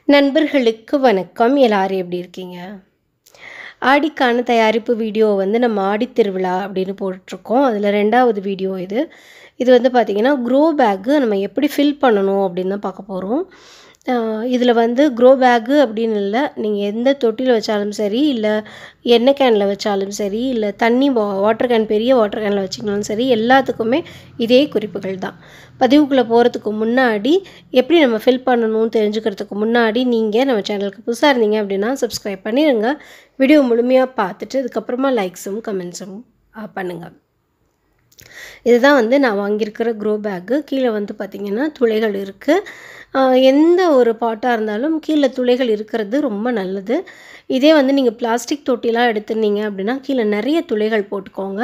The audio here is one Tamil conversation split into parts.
நண்பர்களுக்கு வணக்கம் எல்லாரும் எப்படி இருக்கீங்க ஆடிக்கான தயாரிப்பு வீடியோ வந்து நம்ம ஆடித் திருவிழா அப்படின்னு போட்டுட்ருக்கோம் அதில் ரெண்டாவது வீடியோ இது இது வந்து பார்த்திங்கன்னா க்ரோ பேக்கு நம்ம எப்படி ஃபில் பண்ணணும் அப்படின்னு தான் பார்க்க போகிறோம் இதில் வந்து க்ரோ பேக்கு அப்படின்னு இல்லை நீங்கள் எந்த தொட்டியில் வச்சாலும் சரி இல்லை எண்ணெய் கேனில் வச்சாலும் சரி இல்லை தண்ணி வாட்டர் கேன் பெரிய வாட்டர் கேனில் வச்சிங்கனாலும் சரி எல்லாத்துக்குமே இதே குறிப்புகள் தான் பதிவுக்குள்ளே போகிறதுக்கு முன்னாடி எப்படி நம்ம ஃபில் பண்ணணும்னு தெரிஞ்சுக்கிறதுக்கு முன்னாடி நீங்கள் நம்ம சேனலுக்கு புதுசாக இருந்தீங்க அப்படின்னா சப்ஸ்கிரைப் பண்ணிடுங்க வீடியோ முழுமையாக பார்த்துட்டு அதுக்கப்புறமா லைக்ஸும் கமெண்ட்ஸும் பண்ணுங்கள் இதுதான் வந்து நான் வாங்கியிருக்கிற க்ரோ பேக்கு கீழே வந்து பார்த்திங்கன்னா துளைகள் இருக்குது எந்த ஒரு பாட்டாக இருந்தாலும் கீழே துளைகள் இருக்கிறது ரொம்ப நல்லது இதே வந்து நீங்கள் பிளாஸ்டிக் தொட்டிலாம் எடுத்துருந்தீங்க அப்படின்னா கீழே நிறைய துளைகள் போட்டுக்கோங்க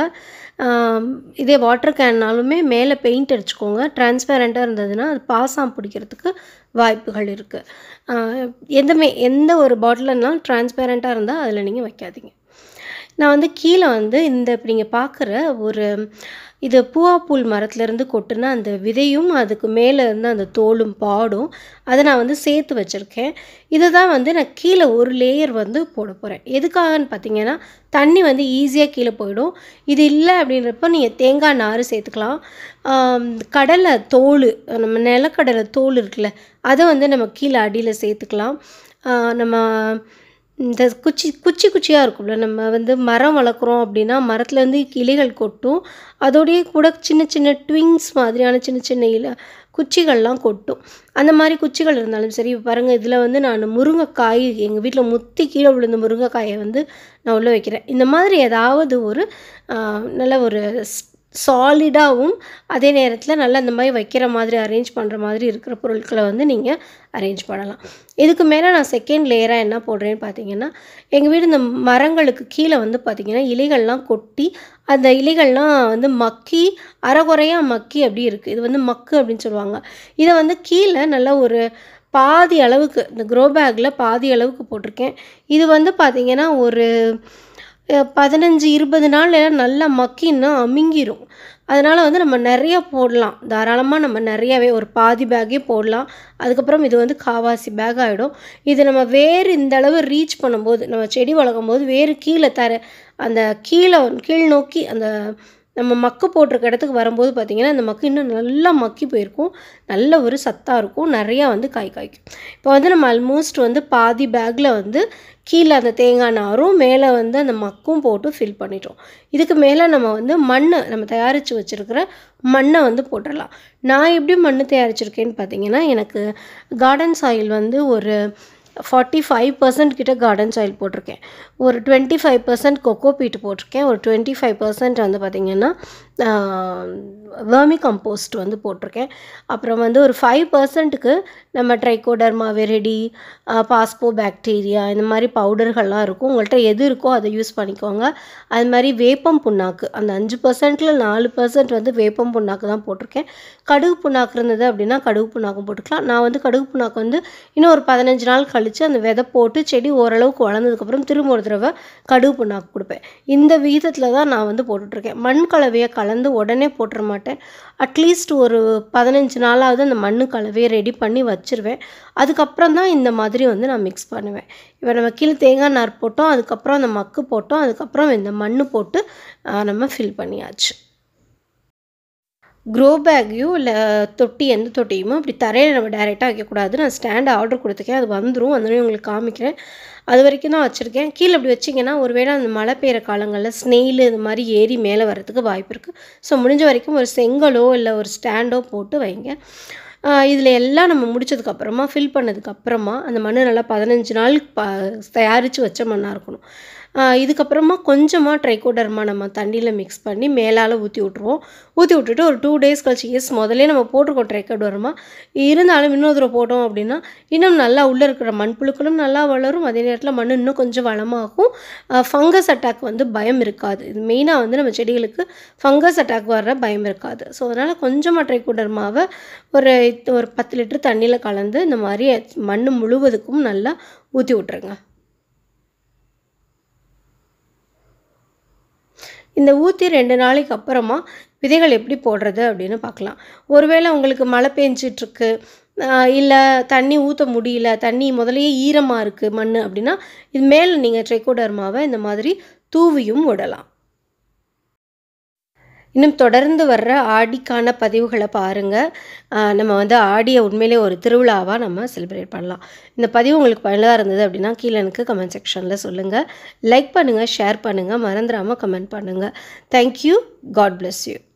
இதே வாட்டர் கேன்னாலுமே மேலே பெயிண்ட் அடிச்சுக்கோங்க டிரான்ஸ்பேரண்ட்டாக இருந்ததுன்னா அது பாசாம் பிடிக்கிறதுக்கு வாய்ப்புகள் இருக்குது எந்தமே எந்த ஒரு பாட்டிலனாலும் டிரான்ஸ்பேரண்ட்டாக இருந்தால் அதில் நீங்கள் வைக்காதீங்க நான் வந்து கீழே வந்து இந்த இப்போ நீங்கள் பார்க்குற ஒரு இது பூவாப்பூல் மரத்துலேருந்து கொட்டுன அந்த விதையும் அதுக்கு மேலே இருந்து அந்த தோலும் பாடும் அதை நான் வந்து சேர்த்து வச்சுருக்கேன் இதை தான் வந்து நான் கீழே ஒரு லேயர் வந்து போட போகிறேன் எதுக்காகன்னு பார்த்தீங்கன்னா தண்ணி வந்து ஈஸியாக கீழே போயிடும் இது இல்லை அப்படின்றப்போ நீங்கள் தேங்காய் நார் சேர்த்துக்கலாம் கடலை தோல் நம்ம நிலக்கடலை தோல் இருக்குல்ல அதை வந்து நம்ம கீழே அடியில் சேர்த்துக்கலாம் நம்ம இந்த குச்சி குச்சி குச்சியாக இருக்கும்ல நம்ம வந்து மரம் வளர்க்குறோம் அப்படின்னா மரத்துலேருந்து கிளைகள் கொட்டும் அதோடய கூட சின்ன சின்ன ட்விங்ஸ் மாதிரியான சின்ன சின்ன இல குச்சிகள்லாம் கொட்டும் அந்த மாதிரி குச்சிகள் இருந்தாலும் சரி பாருங்கள் இதில் வந்து நான் முருங்கைக்காய் எங்கள் வீட்டில் முத்தி கீழே விழுந்த முருங்கைக்காயை வந்து நான் உள்ளே வைக்கிறேன் இந்த மாதிரி ஏதாவது ஒரு நல்ல ஒரு சாலிடாகவும் அதே நேரத்தில் நல்லா இந்த மாதிரி வைக்கிற மாதிரி அரேஞ்ச் பண்ணுற மாதிரி இருக்கிற பொருட்களை வந்து நீங்கள் அரேஞ்ச் பண்ணலாம் இதுக்கு மேலே நான் செகண்ட் லேயராக என்ன போடுறேன்னு பார்த்தீங்கன்னா எங்கள் வீடு இந்த மரங்களுக்கு கீழே வந்து பார்த்திங்கன்னா இலைகள்லாம் கொட்டி அந்த இலைகள்லாம் வந்து மக்கி அறகுறையாக மக்கி அப்படி இருக்குது இது வந்து மக்கு அப்படின்னு சொல்லுவாங்க இதை வந்து கீழே நல்லா ஒரு பாதி அளவுக்கு இந்த க்ரோ பேக்கில் பாதி அளவுக்கு போட்டிருக்கேன் இது வந்து பார்த்திங்கன்னா ஒரு பதினஞ்சு இருபது நாள் நல்லா மக்கின்னா அமுங்கிரும் அதனால் வந்து நம்ம நிறைய போடலாம் தாராளமாக நம்ம நிறையாவே ஒரு பாதி பேக்கே போடலாம் அதுக்கப்புறம் இது வந்து காவாசி பேக் ஆகிடும் இது நம்ம வேறு இந்த அளவு ரீச் பண்ணும்போது நம்ம செடி வளர்க்கும் போது வேறு கீழே தர அந்த கீழே கீழ் நோக்கி அந்த நம்ம மக்கு போட்டிருக்க இடத்துக்கு வரும்போது பார்த்திங்கன்னா அந்த மக்கு இன்னும் நல்லா மக்கி போயிருக்கும் நல்ல ஒரு சத்தாக இருக்கும் நிறையா வந்து காய் காய்க்கும் இப்போ வந்து நம்ம ஆல்மோஸ்ட் வந்து பாதி பேக்கில் வந்து கீழே அந்த தேங்காய் நாரும் மேலே வந்து அந்த மக்கும் போட்டு ஃபில் பண்ணிட்டோம் இதுக்கு மேலே நம்ம வந்து மண் நம்ம தயாரித்து வச்சுருக்கிற மண்ணை வந்து போட்டுடலாம் நான் எப்படி மண் தயாரிச்சிருக்கேன்னு பார்த்தீங்கன்னா எனக்கு கார்டன் சாயில் வந்து ஒரு ஃபார்ட்டி ஃபைவ் பர்சன்ட் கிட்ட கார்டன் சாயில் போட்டிருக்கேன் ஒரு twenty five percent coco peat போட்டிருக்கேன் ஒரு டுவெண்ட்டி ஃபைவ் பர்சன்ட் வந்து பார்த்திங்கன்னா வேர்மி கம்போஸ்ட் வந்து போட்டிருக்கேன் அப்புறம் வந்து ஒரு ஃபைவ் பர்சன்ட்டுக்கு நம்ம ட்ரைகோடர்மா வெரடி பாஸ்போ பாக்டீரியா இந்த மாதிரி பவுடர்கள்லாம் இருக்கும் உங்கள்கிட்ட எது இருக்கோ அதை யூஸ் பண்ணிக்கோங்க அது மாதிரி வேப்பம் புண்ணாக்கு அந்த அஞ்சு பர்சன்ட்டில் நாலு பர்சன்ட் வந்து வேப்பம் புண்ணாக்கு தான் போட்டிருக்கேன் கடுகு புண்ணாக்கு இருந்தது அப்படின்னா கடுகு புண்ணாக்கும் போட்டுக்கலாம் நான் வந்து கடுகு புண்ணாக்கு வந்து இன்னும் ஒரு பதினஞ்சு நாள் கழித்து அந்த விதை போட்டு செடி ஓரளவுக்கு வளர்ந்ததுக்கப்புறம் திரும்ப ஒரு தடவை கடுகு புண்ணாக்கு கொடுப்பேன் இந்த விகிதத்தில் தான் நான் வந்து போட்டுட்ருக்கேன் மண் கலவையை கலந்து உடனே போட்டுற மாட்டேன் அட்லீஸ்ட் ஒரு பதினஞ்சு நாளாவது அந்த மண் கலவையை ரெடி பண்ணி வச்சுருவேன் அதுக்கப்புறம் தான் இந்த மாதிரி வந்து நான் மிக்ஸ் பண்ணுவேன் இப்போ நம்ம கீழே தேங்காய் நார் போட்டோம் அதுக்கப்புறம் அந்த மக்கு போட்டோம் அதுக்கப்புறம் இந்த மண் போட்டு நம்ம ஃபில் பண்ணியாச்சு க்ரோ பேக்கையும் இல்லை தொட்டி எந்த தொட்டியுமோ அப்படி தரையில் நம்ம டைரெக்டாக வைக்கக்கூடாது நான் ஸ்டாண்ட் ஆர்டர் கொடுத்துருக்கேன் அது வந்துடும் வந்தோடனே உங்களுக்கு காமிக்கிறேன் அது வரைக்கும் தான் வச்சுருக்கேன் கீழே அப்படி வச்சிங்கன்னா ஒருவேளை அந்த மழை பெய்கிற காலங்களில் ஸ்னெயில் இது மாதிரி ஏறி மேலே வரதுக்கு வாய்ப்பு இருக்குது ஸோ முடிஞ்ச வரைக்கும் ஒரு செங்கலோ இல்லை ஒரு ஸ்டாண்டோ போட்டு வைங்க இதில் எல்லாம் நம்ம முடிச்சதுக்கப்புறமா ஃபில் பண்ணதுக்கப்புறமா அந்த மண் நல்லா பதினஞ்சு நாள் ப தயாரித்து வச்ச மண்ணாக இருக்கணும் இதுக்கப்புறமா கொஞ்சமாக ட்ரைகோடர்மா நம்ம தண்ணியில் மிக்ஸ் பண்ணி மேலால் ஊற்றி விட்ருவோம் ஊற்றி விட்டுட்டு ஒரு டூ டேஸ் கழிச்சு எஸ் முதல்ல நம்ம போட்டிருக்கோம் ட்ரைகோடர்மா இருந்தாலும் இன்னொரு தடவை போட்டோம் அப்படின்னா இன்னும் நல்லா உள்ளே இருக்கிற மண்புழுக்களும் நல்லா வளரும் அதே நேரத்தில் மண் இன்னும் கொஞ்சம் வளமாகும் ஃபங்கஸ் அட்டாக் வந்து பயம் இருக்காது இது மெயினாக வந்து நம்ம செடிகளுக்கு ஃபங்கஸ் அட்டாக் வர்ற பயம் இருக்காது ஸோ அதனால் கொஞ்சமாக ட்ரைகோடர்மாவை ஒரு ஒரு பத்து லிட்டர் தண்ணியில் கலந்து இந்த மாதிரி மண் முழுவதுக்கும் நல்லா ஊற்றி விட்ருங்க இந்த ஊற்றி ரெண்டு நாளைக்கு அப்புறமா விதைகள் எப்படி போடுறது அப்படின்னு பார்க்கலாம் ஒருவேளை உங்களுக்கு மழை பெஞ்சிட்ருக்கு இல்லை தண்ணி ஊற்ற முடியல தண்ணி முதலையே ஈரமாக இருக்குது மண் அப்படின்னா இது மேலே நீங்கள் ட்ரைகோடர்மாவை இந்த மாதிரி தூவியும் விடலாம் இன்னும் தொடர்ந்து வர்ற ஆடிக்கான பதிவுகளை பாருங்கள் நம்ம வந்து ஆடியை உண்மையிலே ஒரு திருவிழாவாக நம்ம செலிப்ரேட் பண்ணலாம் இந்த பதிவு உங்களுக்கு பயனுள்ளதாக இருந்தது அப்படின்னா கீழே எனக்கு கமெண்ட் செக்ஷனில் சொல்லுங்கள் லைக் பண்ணுங்கள் ஷேர் பண்ணுங்கள் மறந்துடாமல் கமெண்ட் பண்ணுங்கள் தேங்க்யூ காட் bless யூ